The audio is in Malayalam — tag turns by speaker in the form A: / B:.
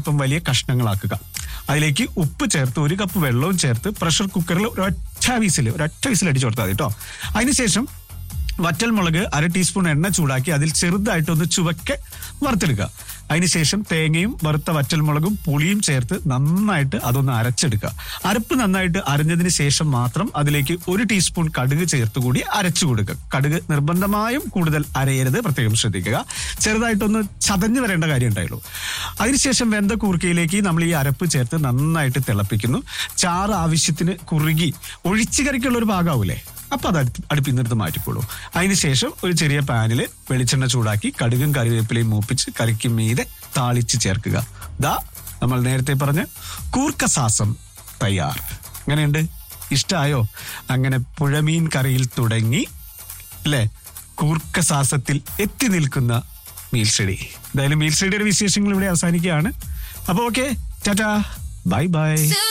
A: ഇപ്പം വലിയ കഷ്ണങ്ങളാക്കുക അതിലേക്ക് ഉപ്പ് ചേർത്ത് ഒരു കപ്പ് വെള്ളവും ചേർത്ത് പ്രഷർ കുക്കറിൽ ഒരൊറ്റ വിസിൽ ഒരൊറ്റ വിസിൽ അടിച്ചു കൊടുത്താൽ മതി കേട്ടോ അതിനുശേഷം വറ്റൽ മുളക് അര ടീസ്പൂൺ എണ്ണ ചൂടാക്കി അതിൽ ചെറുതായിട്ടൊന്ന് ചുവക്കെ വറുത്തെടുക്കുക അതിനുശേഷം തേങ്ങയും വറുത്ത വറ്റൽമുളകും പുളിയും ചേർത്ത് നന്നായിട്ട് അതൊന്ന് അരച്ചെടുക്കുക അരപ്പ് നന്നായിട്ട് അരഞ്ഞതിന് ശേഷം മാത്രം അതിലേക്ക് ഒരു ടീസ്പൂൺ കടുക് ചേർത്ത് കൂടി അരച്ചു കൊടുക്കുക കടുക് നിർബന്ധമായും കൂടുതൽ അരയരുത് പ്രത്യേകം ശ്രദ്ധിക്കുക ചെറുതായിട്ടൊന്ന് ചതഞ്ഞു വരേണ്ട കാര്യം ഉണ്ടായുള്ളൂ അതിനുശേഷം വെന്ത കൂർക്കയിലേക്ക് നമ്മൾ ഈ അരപ്പ് ചേർത്ത് നന്നായിട്ട് തിളപ്പിക്കുന്നു ചാറ് ആവശ്യത്തിന് കുറുകി ഒഴിച്ചു കറിക്കുള്ള ഒരു ഭാഗമാവൂലേ അപ്പൊ അത് അടുത്ത് അടുപ്പിൽ നിന്നെടുത്ത് മാറ്റിക്കോളൂ അതിനുശേഷം ഒരു ചെറിയ പാനിൽ വെളിച്ചെണ്ണ ചൂടാക്കി കടുകും കറിവേപ്പിലയും മൂപ്പിച്ച് കറിക്ക് മീതെ താളിച്ച് ചേർക്കുക ദാ നമ്മൾ നേരത്തെ പറഞ്ഞ കൂർക്കസാസം തയ്യാർ അങ്ങനെയുണ്ട് ഇഷ്ടായോ അങ്ങനെ പുഴമീൻ കറിയിൽ തുടങ്ങി അല്ലേ കൂർക്കസാസത്തിൽ എത്തി നിൽക്കുന്ന മീൽഷെടി എന്തായാലും മീൽഷെടിയുടെ വിശേഷങ്ങൾ ഇവിടെ അവസാനിക്കുകയാണ് അപ്പൊ ഓക്കെ ടാറ്റാ ബൈ ബൈ